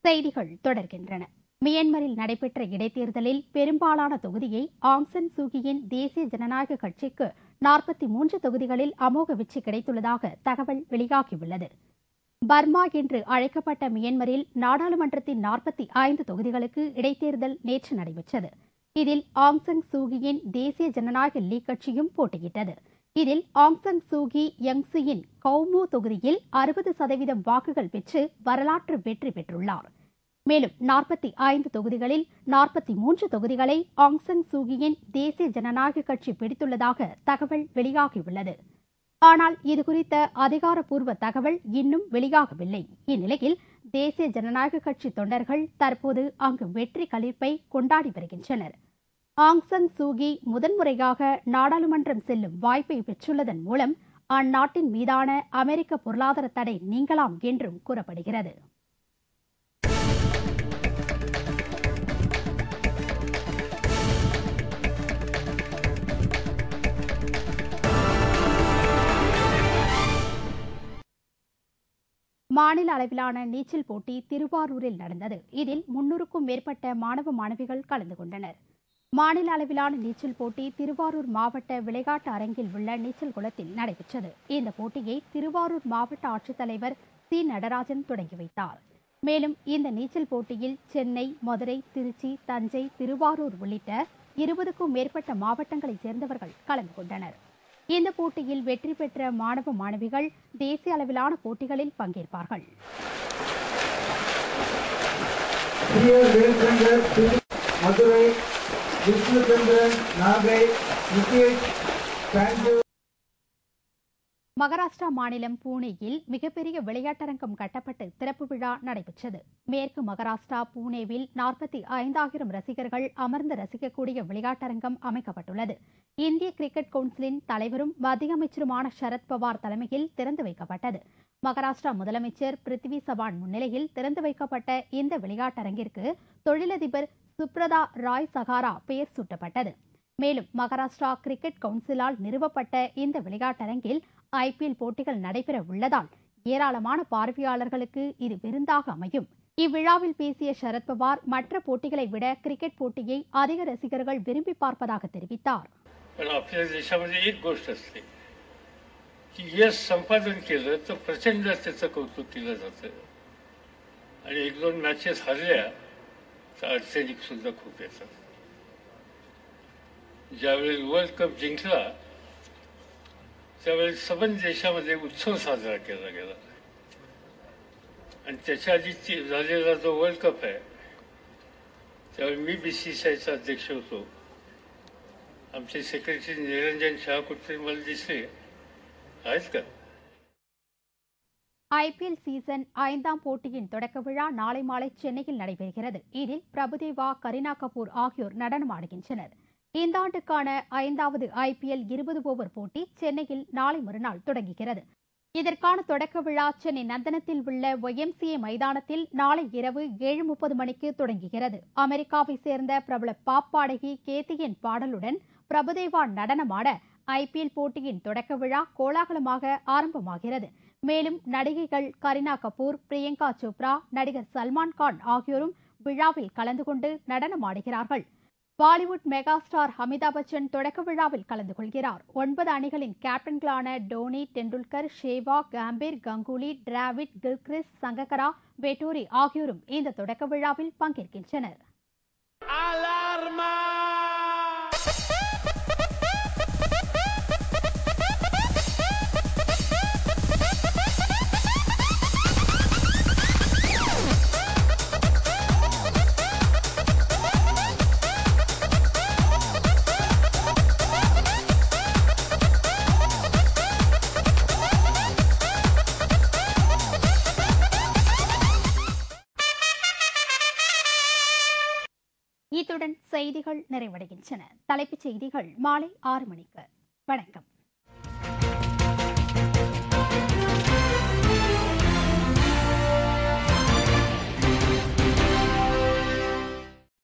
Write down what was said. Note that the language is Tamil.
செய்திகள் தொடர்கின்றன மியான்மரில் நடைபெற்ற இடைத்தேர்தலில் பெரும்பாலான தொகுதியை ஆங்சன் சூகியின் தேசிய ஜனநாயக கட்சிக்கு நாற்பத்தி மூன்று தொகுதிகளில் அமோக வெற்றி கிடைத்துள்ளதாக தகவல் வெளியாகியுள்ளது பர்மா என்று அழைக்கப்பட்ட மியான்மரில் நாடாளுமன்றத்தின் நாற்பத்தி ஐந்து தொகுதிகளுக்கு இடைத்தேர்தல் நேற்று நடைபெற்றது இதில் ஆங்சன் சூகியின் தேசிய ஜனநாயக லீக் கட்சியும் போட்டியிட்டது இதில் ஆங்சன் சூகி யங்சியின் கவுமு தொகுதியில் அறுபது சதவீதம் வாக்குகள் பெற்று வரலாற்று வெற்றி பெற்றுள்ளார் மேலும் நாற்பத்தி ஐந்து தொகுதிகளில் நாற்பத்தி மூன்று தொகுதிகளை ஆங்சன் சூகியின் தேசிய ஜனநாயக கட்சி பிடித்துள்ளதாக தகவல் வெளியாகியுள்ளது ஆனால் இதுகுறித்த அதிகாரப்பூர்வ தகவல் இன்னும் வெளியாகவில்லை இந்நிலையில் தேசிய ஜனநாயக கட்சி தொண்டர்கள் தற்போது அங்கு வெற்றி களிப்பை கொண்டாடி வருகின்றனர் ஆங்சங் சூகி முதன்முறையாக நாடாளுமன்றம் செல்லும் வாய்ப்பை பெற்றுள்ளதன் மூலம் அந்நாட்டின் மீதான அமெரிக்க பொருளாதார தடை நீங்கலாம் என்றும் கூறப்படுகிறது மாநில அளவிலான நீச்சல் போட்டி திருவாரூரில் நடந்தது இதில் முன்னூறுக்கும் மேற்பட்ட மாணவ மாணவிகள் கலந்து கொண்டனர் மாநில அளவிலான நீச்சல் போட்டி திருவாரூர் மாவட்ட விளையாட்டு அரங்கில் உள்ள நீச்சல் குளத்தில் நடைபெற்றது இந்த போட்டியை திருவாரூர் மாவட்ட ஆட்சித்தலைவர் சி நடராஜன் தொடங்கி வைத்தார் மேலும் இந்த நீச்சல் போட்டியில் சென்னை மதுரை திருச்சி தஞ்சை திருவாரூர் உள்ளிட்ட இருபதுக்கும் மேற்பட்ட மாவட்டங்களைச் சேர்ந்தவர்கள் கலந்து கொண்டனர் இந்த போட்டியில் வெற்றி பெற்ற மாணவ மாணவிகள் தேசிய அளவிலான போட்டிகளில் பங்கேற்பார்கள் Here, Velchandra, Madurai, Vishnuchandran, Nagai, Nikesh, Bangalore. Maharashtra மாநிலம் பூனேயில் மிகப்பெரிய விளையாட்டரங்கம் கட்டப்பட்டு திறப்பு விழா நடைபெற்றது மேற்கு மகாராஷ்டிரா பூனேவில் நாற்பத்தி ஐந்தாயிரம் ரசிகர்கள் அமர்ந்து ரசிக்கக்கூடிய விளையாட்டரங்கம் அமைக்கப்பட்டுள்ளது இந்திய கிரிக்கெட் கவுன்சிலின் தலைவரும் மத்திய அமைச்சருமான சரத் பவார் தலைமையில் திறந்து வைக்கப்பட்டது மகாராஷ்டிரா முதலமைச்சர் பிருத்வி சவான் முன்னிலையில் திறந்து வைக்கப்பட்ட இந்த விளையாட்டரங்கிற்கு தொழிலதிபர் சுப்ரதா ராய் சகாரா பெயர் சூட்டப்பட்டது மேலும் மகாராஷ்டிரா கிரிக்கெட் கவுன்சிலால் நிறுவப்பட்ட இந்த விளையாட்டரங்கில் ஐபிஎல் போட்டிகள் நடைபெற உள்ளதால் ஏராளமான பார்வையாளர்களுக்கு இது விருந்தாக அமையும் இவ்விழாவில் பேசிய சரத்பவார் மற்ற போட்டிகளை விட கிரிக்கெட் போட்டியை அதிக ரசிகர்கள் விரும்பி பார்ப்பதாக தெரிவித்தார் पण आपल्या देशामध्ये एक गोष्ट असते की यश संपादन केलं तर प्रचंड त्याचं कौतुक केलं जातं आणि एक दोन मॅचेस हरल्या तर अडचणी सुद्धा खूप येतात ज्यावेळी वर्ल्ड कप जिंकला त्यावेळी सबंध देशामध्ये उत्सव साजरा केला गेला आणि त्याच्या आधी ती- झालेला जो वर्ल्ड कप आहे त्यावेळी मी बी सी सी आयचा अध्यक्ष होतो आमचे सेक्रेटरी निरंजन शाह कुठे मला दिसले आहेत का ஐபிஎல் சீசன் ஐந்தாம் போட்டியின் தொடக்க விழா நாளை மாலை சென்னையில் நடைபெறுகிறது இதில் பிரபுதேவா கரீனா கபூர் ஆகியோர் நடனமாடுகின்றனர் இந்த ஆண்டுக்கான ஐந்தாவது ஐபிஎல் இருபது ஓவர் போட்டி சென்னையில் நாளை மறுநாள் தொடங்குகிறது இதற்கான தொடக்க விழா சென்னை நந்தனத்தில் உள்ள ஒய்எம்சிஏ மைதானத்தில் நாளை இரவு ஏழு முப்பது மணிக்கு தொடங்குகிறது அமெரிக்காவை சேர்ந்த பிரபல பாப் பாடகி கேத்தியின் பாடலுடன் பிரபுதேவா நடனமாட ஐபிஎல் போட்டியின் தொடக்க விழா கோலாகலமாக ஆரம்பமாகிறது மேலும் நடிகைகள் கரீனா கபூர் பிரியங்கா சோப்ரா நடிகர் சல்மான் கான் ஆகியோரும் விழாவில் கலந்து கொண்டு நடனமாடுகிறார்கள் பாலிவுட் மெகா ஸ்டார் அமிதாப் பச்சன் தொடக்க விழாவில் கலந்து கொள்கிறார் ஒன்பது அணிகளின் கேப்டன்களான டோனி டெண்டுல்கர் ஷேவா காம்பீர் கங்குலி டிராவிட் கில்கிறிஸ் சங்ககரா வெட்டோரி ஆகியோரும் இந்த தொடக்க விழாவில் பங்கேற்கின்றனர் இத்துடன் செய்திகள் நிறைவடைகின்றன தலைப்புச் செய்திகள் மாலை ஆறு மணிக்கு வணக்கம்